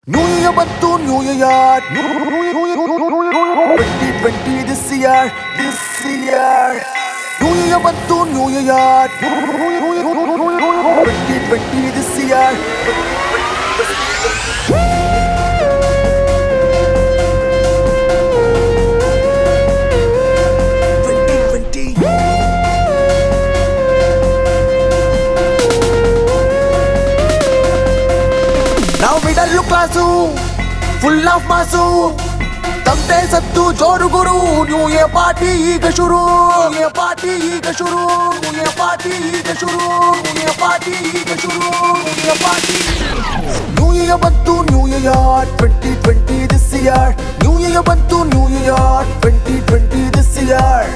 New year ಬಂತು new year twenty twenty this year this year new year ಬಂತು new year twenty twenty this year twenty twenty ನಾವು middle class full of mass ತಮಟೆ ಸತ್ತು ಜೋರು ಗುರು new year party ಈಗ ಶುರು new year party ಈಗ ಶುರು ನ್ಯೂ ಇಯರ್ ಪಾರ್ಟಿ ಈಗ ಶುರು ನ್ಯೂ ಇಯರ್ ಪಾರ್ಟಿ ಈಗ ಶುರು new year party new year ಬಂತು new year twenty twenty this year new year ಬಂತು new year twenty twenty this year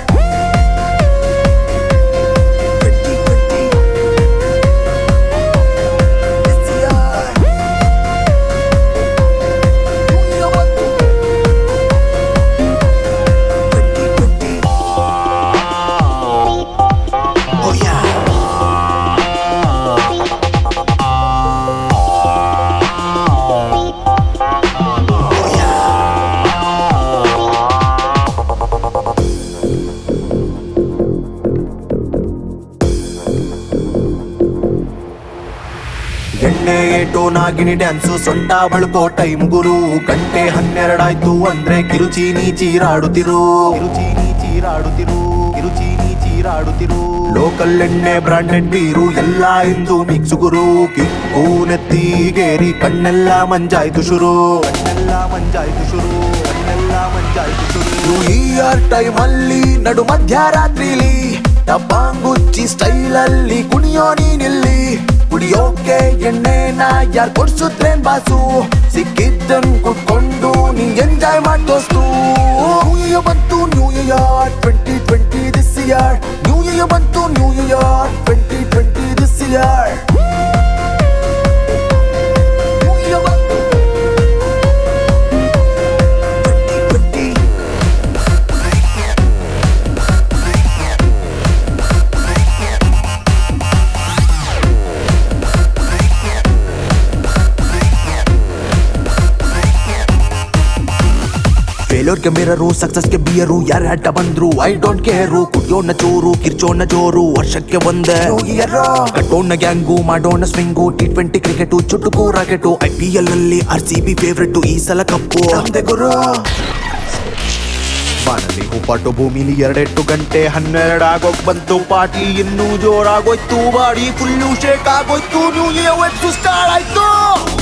twenty twenty this year new year ಬಂತು 2020. Oh yeah. Oh yeah. ಎಣ್ಣೆ ಏಟು ನಾಗಿನಿ dance ಸೊಂಟ ಬಳ್ಕೋ time ಗುರು ಗಂಟೆ ಹನ್ನೆರಡಾಯ್ತು ಅಂದ್ರೆ ಕಿರುಚೀನಿ ಚೀರಾಡುತ್ತಿರು ಕಿರುಚೀನಿ ಚೀರಾಡುತ್ತಿರು ಕಿರುಚೀನಿ ಚೀರಾಡುತ್ತಿರು local ಎಣ್ಣೆ branded ಬೀರು ಎಲ್ಲ ಇಂದು ಮಿಕ್ಸ್ ಗುರು ಕಿಕ್ಕು ನೆತ್ತಿಗೇರಿ ಕಣ್ಣೆಲ್ಲ ಮಂಜಾಯ್ತು ಶುರು ಕಣ್ಣೆಲ್ಲ ಮಂಜಾಯ್ತು ಶುರು ಕಣ್ಣೆಲ್ಲ ಮಂಜಾಯ್ತು ಶುರು ನ್ಯೂ ಇಯರ್ ಟೈಮ್ ಅಲ್ಲಿ ನಡು ಮಧ್ಯರಾತ್ರಿಲಿ ಡಬ್ಬಾಂಗುಚ್ಚಿ ಸ್ಟೈಲ್ ಅಲ್ಲಿ ಕುಣಿಯೋ ನೀನಿಲ್ಲಿ ಕುಡಿಯೋಕೆ ಎಣ್ಣೆನ ಯಾರ್ ಕೊಡ್ಸುದ್ರೇನ್ ಬಾಸು ಸಿಕ್ಕಿದ್ದನ್ ಕುಟ್ಕೊಂಡು ನೀ ಎಂಜಾಯ್ ಮಾಡ್ದೋಸ್ತು ನ್ಯೂ ಇಯರ್ ಬಂತು new year twenty twenty this year new year ಬಂತು new year twenty twenty this year new year ಬಂತು 2020 ಫೇಲ್ಯೂರ್ಗೆ ಮಿರರು ಸಕ್ಸಸ್ಗೆ ಬಿಯರು ಯಾರ ಅಡ್ಡ ಬಂದ್ರು ಐ ಡೋಂಟ್ ಕೇರು ಕುಡಿಯೋಣ ಚೂರು ಕಿರ್ಚೋಣ ಜೋರು ವರ್ಷಕ್ಕೆ ಒಂದೇ ಕಟ್ಟೋಣ ಗ್ಯಾಂಗು ಮಾಡೋಣ ಸ್ವಿಂಗು ಟಿ ಟ್ವೆಂಟಿ ಕ್ರಿಕೆಟು ಚುಟುಕು ರಾಕೆಟು ಐ ಪಿ ಎಲ್ ಅಲ್ಲಿ ಆರ್ ಸಿ ಬಿ ಫೇವ್ರೆಟ್ ಈ ಸಲ ಕಪ್ಪು ಗುರು ಬಾಣಲಿ ಹೂಪಾಟು ಭೂಮಿಲಿ ಎರಡೆಟ್ಟು ಗಂಟೆ ಹನ್ನೆರಡಾಗೋಗ್ ಬಂತು ಪಾರ್ಟಿ ಇನ್ನೂ ಜೋರಾಗೋಯ್ತು ಬಾಡಿ ಫುಲ್ಲು ಶೇಕ್ ಆಗೋಯ್ತು ನ್ಯೂ ಇಯರ್ ವೆಬ್ಸು ಸ್ಟಾರ್ಟ್ ಆಯ್ತು